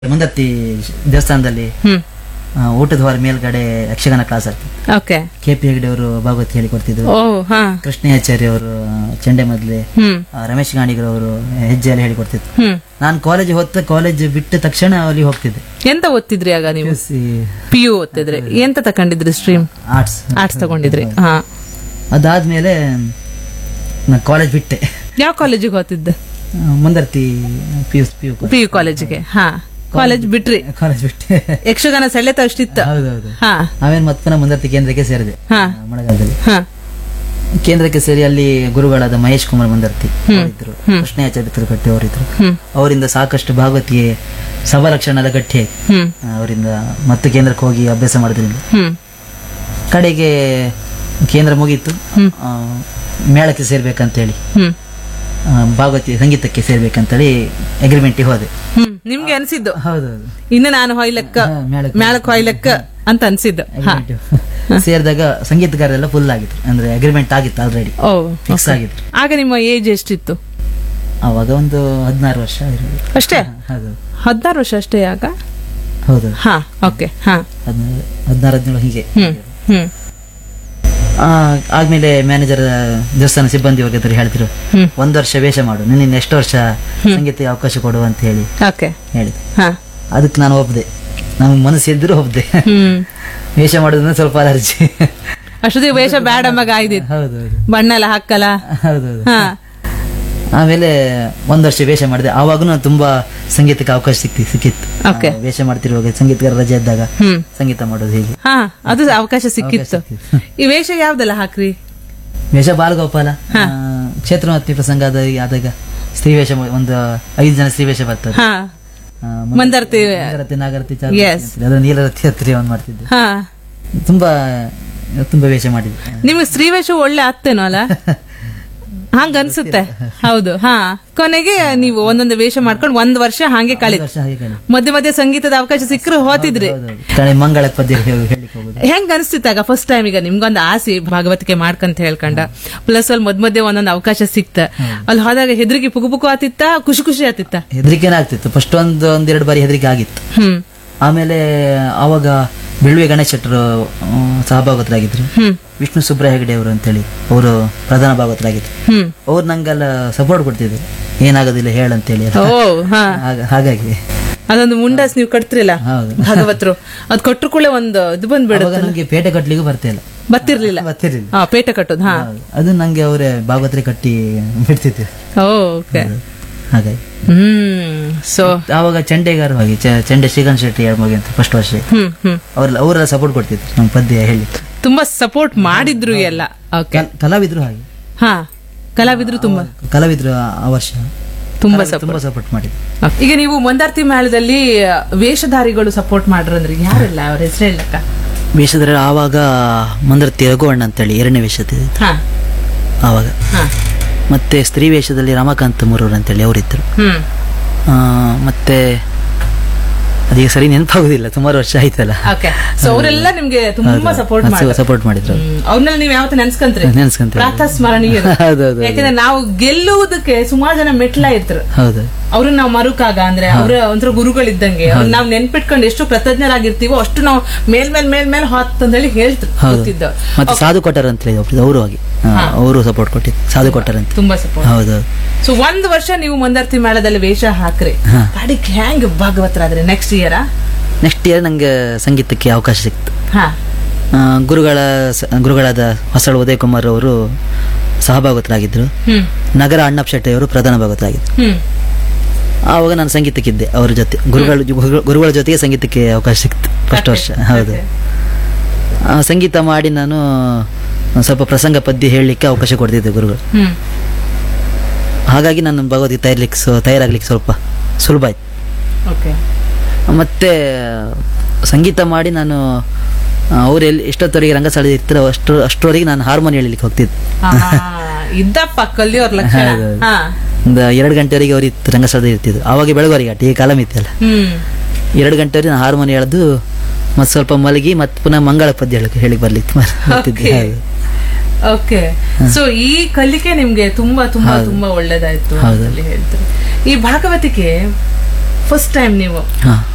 ಮುಂದತ್ತಿ ದೇವಸ್ಥಾನದಲ್ಲಿ ಹ್ಮ್ ಆ, ಊಟದ ಹೊರ ಮೇಲ್ಗಡೆ ಯಕ್ಷಗಾನ ಕ್ಲಾಸ್ ಆಗ್ತಿತ್ತು ಓಕೆ ಕೆ ಪಿ ಹೆಗ್ಡೆ ಅವರು ಭಾಗವತ್ ಹೇಳಿಕೊಡ್ತಿದ್ರು ಓ ಹಾ ಕೃಷ್ಣಾಚಾರ್ಯ ಅವರು ಚಂಡೆ ಮೊದಲೇ ಹ್ಮ್ ರಮೇಶ್ ಗಾಣಿಗರ್ ಅವರು ಹೆಜ್ಜೆಯಲ್ಲಿ ಹೇಳಿಕೊಡ್ತಿದ್ರು ಹ್ಮ್ ನಾನು ಕಾಲೇಜ್ ಹೊತ್ತ ಕಾಲೇಜ್ ಬಿಟ್ಟ ತಕ್ಷಣ ಅಲ್ಲಿ ಹೋಗ್ತಿದ್ದೆ ಎಂತ ಓದ್ತಿದ್ರಿ ಆಗ ನೀವು ಪಿ ಯು ಓದ್ತಿದ್ರಿ ಎಂತ ತಕೊಂಡಿದ್ರಿ ಸ್ಟ್ರೀಮ್ ಆರ್ಟ್ಸ್ ಆರ್ಟ್ಸ್ ತಗೊಂಡಿದ್ರಿ ಹಾ ಅದಾದ್ಮೇಲೆ ನಾನು ಕಾಲೇಜ್ ಬಿಟ್ಟೆ ಯಾವ ಕಾಲೇಜಿಗೆ ಓದ್ತಿದ್ದೆ ಆ, ಮುಂದರ್ತಿ P U P U P U ಕಾಲೇಜಿಗೆ ಹಾ ಕಾಲೇಜ್ ಬಿಟ್ರಿ ಕಾಲೇಜ್ ಬಿಟ್ಟೆ ಯಕ್ಷಗಾನ ಸೆಳೆತ ಅಷ್ಟಿತ್ತು ಹೌದೌದು ಹಾ ಆಮೇಲೆ ಮತ್ತೆ ಪುನಃ ಮುಂದರ್ತಿ ಕೇಂದ್ರಕ್ಕೆ ಸೇರಿದೆ ಹಾ ಆ, ಮಳೆಗಾಲದಲ್ಲಿ ಹಾ ಕೇಂದ್ರಕ್ಕೆ ಸೇರಿ ಅಲ್ಲಿ ಗುರುಗಳಾದ ಮಹೇಶ್ ಕುಮಾರ್ ಮಂದರ್ತಿ ಅವರಿದ್ರು ಕೃಷ್ಣಾಚಾರ್ಯ ತಿರುಕಟ್ಟಿ ಅವರಿದ್ರು ಹ್ಮ್ ಅವರಿಂದ ಸಾಕಷ್ಟು ಭಾಗವತಿಗೆ ಸಭಾಲಕ್ಷಣದ ಗಟ್ಟಿ ಆಯ್ತು ಹ್ಮ್ ಅವರಿಂದ ಮತ್ತೆ ಕೇಂದ್ರಕ್ಕೆ ಹೋಗಿ ಅಭ್ಯಾಸ ಮಾಡೋದ್ರಿಂದ ಹ್ಮ್ ಕಡೆಗೆ ಕೇಂದ್ರ ಮುಗೀತು ಆ, ಮೇಳಕ್ಕೆ ಸೇರ್ಬೇಕಂತೇಳಿ ಹ್ಮ್ ಆ, ಭಾಗವತಿ ಸಂಗೀತಕ್ಕೆ ಸೇರ್ಬೇಕಂತೇಳಿ ಅಗ್ರಿಮೆಂಟಿಗೆ ಹೋದೆ ಹ್ಮ್ ನಿಮ್ಗೆ ಅನ್ಸಿದ್ದು ಹೌದೌದು ಇನ್ನು ನಾನು ಹೊಯ್ಲಕ್ಕ ಹಾ, ಮೇಳಕ್ಕೆ ಮೇಳಕ್ ಹೊಯ್ಲಕ್ಕ ಅಂತ ಅನ್ಸಿದ್ದು ಹಾ ಸೇರಿದಾಗ ಸಂಗೀತಗಾರರೆಲ್ಲ ಫುಲ್ ಆಗಿತ್ತು ಅಂದ್ರೆ ಅಗ್ರಿಮೆಂಟ್ ಆಗಿತ್ತು ಆಲ್ರೆಡಿ ಓ ಫಿಕ್ಸ್ ಆಗಿತ್ತು ಆಗ ನಿಮ್ಮ ಏಜ್ ಎಷ್ಟಿತ್ತು ಅವಾಗ ಒಂದು ಹದಿನಾರು ವರ್ಷ ಇರೋದು ಅಷ್ಟೇ ಹೌದು ಹದಿನಾರು ವರ್ಷ ಅಷ್ಟೇ ಆಗ ಹೌದು ಹಾ ಓಕೆ ಹಾ ಹದಿನಾರು ಹದಿನಾರು ಹದಿನೇಳು ಹೀಗೆ ಹ್ಮ್ ಹ್ಮ್ ಆ, ಆದ್ಮೇಲೆ ಮ್ಯಾನೇಜರ್ ದೇವಸ್ಥಾನ ಸಿಬ್ಬಂದಿ ವರ್ಗ ಹತ್ರ ಹೇಳ್ತಿರು ಹ್ಮ್ ಒಂದು ವರ್ಷ ವೇಷ ಮಾಡು ನಿನ್ನ ನೆಕ್ಸ್ಟ್ ವರ್ಷ ಸಂಗೀತಕ್ಕೆ ಅವಕಾಶ ಕೊಡು ಅಂತ ಹೇಳಿ ಓಕೆ ಹೇಳಿದೆ ಹಾ ಅದಕ್ಕೆ ನಾನು ಒಪ್ಪದೆ ನಮ್ಗೆ ಮನಸ್ಸು ಇದ್ರೂ ಒಪ್ಪದೆ ಹ್ಮ್ ವೇಷ ಮಾಡೋದಂದ್ರೆ ಸ್ವಲ್ಪ ಅಲರ್ಜಿ ಅಷ್ಟೊತ್ತಿಗೆ ವೇಷ ಬ್ಯಾಡ ಮಗ ಆಯ್ದಿತ್ತು ಹೌದೌದು ಬಣ್ಣ ಎಲ್ಲ ಹಾಕಲ್ಲ ಹೌದೌದು ಹಾ ಆಮೇಲೆ ಒಂದ್ ವರ್ಷ ವೇಷ ಮಾಡಿದೆ ಆವಾಗೂ ನಾನು ತುಂಬಾ ಸಂಗೀತಕ್ಕೆ ಅವಕಾಶ ಸಿಕ್ತಿ ಸಿಕ್ಕಿತ್ತು Okay. ಆ, ವೇಷ ಮಾಡ್ತಿರುವಾಗ ಸಂಗೀತಗಾರ ರಜೆ ಇದ್ದಾಗ ಹ್ಮ್ ಸಂಗೀತ ಮಾಡೋದು ಹೇಗೆ ಹಾ ಅದು ಅವಕಾಶ ಸಿಕ್ಕಿತ್ತು ಅವಕಾಶ ಈ ವೇಷ ಯಾವ್ದೆಲ್ಲ ಹಾಕ್ರಿ ವೇಷ ಬಾಲಗೋಪಾಲ ಆ, ಕ್ಷೇತ್ರಮತ್ತಿ ಪ್ರಸಂಗ ಆದ ಆದಾಗ ಸ್ತ್ರೀ ವೇಷ ಮಾ- ಒಂದು ಐದು ಜನ ಸ್ತ್ರೀ ವೇಷ ಬರ್ತದೆ ಹಾ ಆ, ಮುಂದೆ ಮಂದರ್ತಿ ನಾಗರತಿ ನಾಗರತಿ Yes. ಅದು ನೀಲರತಿ ಹತ್ತಿರ ಒಂದು ಮಾಡ್ತಿದ್ದೆ ಹಾ ತುಂಬಾ ತುಂಬಾ ವೇಷ ಮಾಡಿದ್ದೆ ನಿಮ್ಗೆ ಸ್ತ್ರೀ ವೇಷ ಒಳ್ಳೆ ಆಗ್ತೇನೋ ಅಲ್ಲ ಹಂಗ ಅನ್ಸುತ್ತೆ ಹೌದು ಹಾ ಕೊನೆಗೆ ನೀವು ಒಂದೊಂದು ವೇಷ ಮಾಡ್ಕೊಂಡು ಒಂದ್ ವರ್ಷ ಹಾಗೆ ಒಂದು ಕಳೀತು ವರ್ಷ ಹಾಗೆ ಕಳೆ ಮಧ್ಯೆ ಮಧ್ಯೆ ಸಂಗೀತದ ಅವಕಾಶ ಸಿಕ್ಕರು ಹೋತಿದ್ರಿ ಕಳೆ ಮಂಗಳ ಪದ್ಯ ಹೇಳಿ- ಹೇಳಿಕ್ ಹೋಗುದು ಹೆಂಗ್ ಅನಿಸ್ತಿತ್ತಾಗ ಫಸ್ಟ್ ಟೈಮ್ ಈಗ ನಿಮ್ಗೊಂದು ಆಸೆ ಭಾಗವತಿಕೆ ಮಾಡ್ಕಂತ ಹೇಳ್ಕೊಂಡ ಪ್ಲಸ್ ಅಲ್ಲಿ ಮಧ್ಯ ಮಧ್ಯೆ ಒಂದೊಂದು ಅವಕಾಶ ಸಿಕ್ತ ಅಲ್ಲಿ ಹೋದಾಗ ಹೆದರಿಕೆ ಪುಗು ಪುಗು ಆತಿತ್ತ ಖುಷಿ ಖುಷಿ ಆತಿತ್ತ ಹೆದರಿಕೆನೇ ಆಗ್ತಿತ್ತು ಫಸ್ಟ್ ಒಂದು ಒಂದೆರಡು ಬಾರಿ ಹೆದರಿಕೆ ಆಗಿತ್ತು ಹ್ಮ್ ಆಮೇಲೆ ಆವಾಗ ಬೆಳ್ಳುವೆ ಗಣೇಶ್ ಶೆಟ್ಟರು ಆ, ಸಹಭಾಗತರಾಗಿದ್ರು ಹ್ಮ್ ವಿಷ್ಣು ಸುಬ್ರ ಹೆಗಡೆ ಅವರು ಅಂತೇಳಿ ಅವರು ಪ್ರಧಾನ ಭಾಗವತರಾಗಿದ್ರು ಹ್ಮ್ ಅವ್ರು ನಂಗೆಲ್ಲ ಸಪೋರ್ಟ್ ಕೊಡ್ತಿದ್ರು ಏನಾಗೋದಿಲ್ಲ ಹೇಳಂತೇಳಿ ಓ ಹಾ ಹಾಗ- ಹಾಗಾಗಿ ಅದೊಂದು ಮುಂಡಾಸ್ ನೀವು ಕಟ್ತಿರಲ್ಲ ಹೌದು ಭಾಗವತರು ಅದ್ ಕೊಟ್ರು ಕೂಡ ಒಂದು ಇದು ಬಂದ್ಬಿಡುತ್ತೆ ಅವಾಗ ನಂಗೆ ಪೇಟೆ ಕಟ್ಲಿಗೂ ಬರ್ತಿಲ್ಲ ಬತ್ತಿರ್ಲಿಲ್ಲ ಬರ್ತಿರ್ಲಿಲ್ಲ ಹಾ ಪೇಟೆ ಕಟ್ಟೋದು ಹಾ ಹೌದು. ಅದು ನಂಗೆ ಅವರೇ ಭಾಗವತ್ರಿ ಕಟ್ಟಿ ಬಿಡ್ತಿದ್ರು ಓಕೆ ಹಾಗಾಗಿ ಹ್ಮ್ ಸೊ ಆವಾಗ ಚಂಡೆಗಾರ ಹೋಗಿ ಚ- ಚಂಡೆ ಶ್ರೀಕಾಂತ್ ಶೆಟ್ಟಿ ಮಗ ಅಂತ ಫಸ್ಟ್ ವರ್ಷ ಹ್ಮ್ ಹ್ಮ್ ಅವ್ರೆಲ್ಲ ಅವರೆಲ್ಲ ಸಪೋರ್ಟ್ ಕೊಡ್ತಿದ್ರು ನಮ್ಮ ಪದ್ಯ ಹೇಳಿ ತುಂಬಾ ಸಪೋರ್ಟ್ ಮಾಡಿದ್ರು ಎಲ್ಲ ಓಕೆ ಕಲ್- ಕಲಾವಿದ್ರು ಹಾಗೆ ಹಾ ಕಲಾವಿದ್ರು ತುಂಬಾ ಕಲಾವಿದ್ರು ಆ ಆ ವರ್ಷ ತುಂಬಾ ಕಲಾವಿದ್ರು ತುಂಬಾ ಸಪೋರ್ಟ್ ಮಾಡಿದ್ರು ಈಗ ನೀವು ಮಂದಾರ್ತಿ ಮೇಳದಲ್ಲಿ ವೇಷಧಾರಿಗಳು ಸಪೋರ್ಟ್ ಮಾಡ್ರಂದ್ರೆ ಯಾರೆಲ್ಲ ಅವ್ರ ಹೆಸರು ಹೇಳಕ್ಕ ವೇಷದ್ರೆ ಆವಾಗ ಮಂದರ್ತಿ ರಘುವಣ್ಣ ಅಂತೇಳಿ ಎರಡನೇ ವೇಷದ ಹಾ ಆವಾಗ ಹಾ ಮತ್ತೆ ಸ್ತ್ರೀ ವೇಷದಲ್ಲಿ ರಮಾಕಾಂತ್ ಮುರೂರ್ ಅಂತೇಳಿ ಅವರಿದ್ರು ಹ್ಮ್ ಆ, ಮತ್ತೆ ಅದೀಗ ಸರಿ ನೆನಪಾಗುದಿಲ್ಲ ಸುಮಾರು ವರ್ಷ ಆಯ್ತಲ್ಲ ಓಕೆ ಸೊ ಅವರೆಲ್ಲ ನಿಮ್ಗೆ ತುಂಬಾ ಸಪೋರ್ಟ್ ಮಾಡಿ ಸಪೋರ್ಟ್ ಮಾಡಿದ್ರು ಅವ್ರನ್ನೆಲ್ಲ ನೀವು ಯಾವತ್ತ ನೆನ್ಸ್ಕಂತ್ರಿ ನೆನ್ಸ್ಕೊಂತ ಪ್ರಾತಃ ಸ್ಮರಣೀಯ ಹೌದೌದು ಯಾಕಂದ್ರೆ ನಾವು ಗೆಲ್ಲುವುದಕ್ಕೆ ಸುಮಾರು ಜನ ಮೆಟ್ಲ ಇದ್ರು ಹೌದು ಅವ್ರನ್ನ ನಾವು ಮರುಕಾಗ ಅಂದ್ರೆ ಅವ್ರ ಒಂಥರ ಗುರುಗಳಿದ್ದಂಗೆ ಅವ್ರನ್ನ ನಾವು ನೆನ್ಪಿಟ್ಕೊಂಡು ಎಷ್ಟು ಕೃತಜ್ಞರಾಗಿರ್ತೀವೋ ಅಷ್ಟು ನಾವು ಮೇಲ್ ಮೇಲ್ ಮೇಲ್ ಮೇಲ್ ಹೊತ್ತು ಅಂತ ಹೇಳಿ ಹೇಳ್ತಿದ್ರು ಹೌದು ಗೊತ್ತಿದ್ದ ಮತ್ತೆ ಸಾಧು ಕೊಟ್ಟರ್ ಅಂತ ಹೇಳಿ ಒಬ್ರು ಅವರು ಹಾಗೆ ಅವರು ಸಪೋರ್ಟ್ ಕೊಟ್ಟಿದ್ದು ಸಾಧು ಕೊಟ್ಟರ್ ಅಂತ ತುಂಬಾ ಸಪೋರ್ಟ್ ಹೌದು ಸೊ ಒಂದ್ ವರ್ಷ ನೀವು ಮಂದಾರ್ತಿ ಮೇಳದಲ್ಲಿ ವೇಷ ಹಾಕ್ರಿ ಹಾ. ಪಾಡಿಕ್ ಹೆಂಗ್ ಭಾಗವತರಾದ್ರಿ ನೆಕ್ಸ್ಟ್ ಇಯರ್ ನೆಕ್ಸ್ಟ್ ಇಯರ್ ನಂಗೆ ಸಂಗೀತಕ್ಕೆ ಅವಕಾಶ ಸಿಕ್ತು ಹಾ ಆ, ಗುರುಗಳ ಸ- ಗುರುಗಳಾದ ಹೊಸಳು ಉದಯ್ ಕುಮಾರ್ ಅವರು ಸಹಭಾಗತರಾಗಿದ್ದರು ಹ್ಮ್ ನಗರ ಅಣ್ಣಪ್ಪ ಶೆಟ್ಟಿ ಅವರು ಪ್ರಧಾನ ಭಾಗವತರಾಗಿದ್ದರು ಹ್ಮ್ ಆವಾಗ ನಾನು ಸಂಗೀತಕ್ಕಿದ್ದೆ ಅವ್ರ ಜೊತೆ ಗುರುಗಳ ಗುರುಗಳ- ಗುರುಗಳ ಜೊತೆಗೆ ಸಂಗೀತಕ್ಕೆ ಅವಕಾಶ ಸಿಕ್ತು ಫಸ್ಟ್ ವರ್ಷ ಹೌದು ಆ, ಸಂಗೀತ ಮಾಡಿ ನಾನು ಒಂದ್ ಸ್ವಲ್ಪ ಪ್ರಸಂಗ ಪದ್ಯ ಹೇಳಲಿಕ್ಕೆ ಅವಕಾಶ ಕೊಡ್ತಿದ್ದೆ ಗುರುಗಳು ಹ್ಮ್ ಹಾಗಾಗಿ ನಾನು ಭಗವದ್ಗೀತೆ ತಯಾರ್ಲಿಕ್ಕೆ ಸ್ವ- ತಯಾರಾಗ್ಲಿಕ್ಕೆ ಸ್ವಲ್ಪ ಸುಲಭ ಆಯ್ತು ಓಕೆ ಮತ್ತೆ ಸಂಗೀತ ಮಾಡಿ ನಾನು ಅವ್ರು ಎಲ್ಲಿ ಎಷ್ಟೊತ್ತವರೆಗೆ ರಂಗಸ್ಥಳದಲ್ಲಿ ಇರ್ತಾರೋ ಅಷ್ಟು ಅಷ್ಟರವರೆಗೆ ನಾನು ಹಾರ್ಮೋನಿ ಹೇಳಲಿಕ್ಕೆ ಹೋಗ್ತಿದ್ದೆ ಇದ್ದಪ್ಪ ಕಲಿಯೋರ್ ಲಕ್ಷಣ ಹೌದೌದು. ಹಾ ಒಂದು ಎರಡು ಗಂಟೆವರೆಗೆ ಅವ್ರು ಇತ್ತು ರಂಗಸ್ಥಳದಲ್ಲಿ ಇರ್ತಿದ್ರು ಅವಾಗ ಬೆಳಗುವರೆಗೆ ಟಿ ಕಾಲಮ್ ಇತ್ತಲ್ಲ ಹ್ಮ್ ಎರಡು ಗಂಟೆವರೆಗೆ ನಾನು ಹಾರ್ಮೋನಿ ಎಳೆದು ಮತ್ತೆ ಸ್ವಲ್ಪ ಮಲಗಿ ಮತ್ತೆ ಪುನಃ ಮಂಗಳ ಪದ್ಯ ಹೇಳಕ್ಕೆ ಹೇಳಿ ಬರ್ಲಿಕ್ಕೆ ಬರ್ತಿದ್ದೆ Okay. ಹೌದು. ಓಕೆ ಸೊ ಈ ಕಲಿಕೆ ನಿಮ್ಗೆ ತುಂಬಾ ತುಂಬಾ ಹೌದು. ತುಂಬಾ ಒಳ್ಳೇದಾಯ್ತು ಹೌದು. ಅಂತ ಹೇಳ್ತಾರೆ ಈ ಭಾಗವತಿಕೆ ಫಸ್ಟ್ ಟೈಮ್ ನೀವು ಹಾ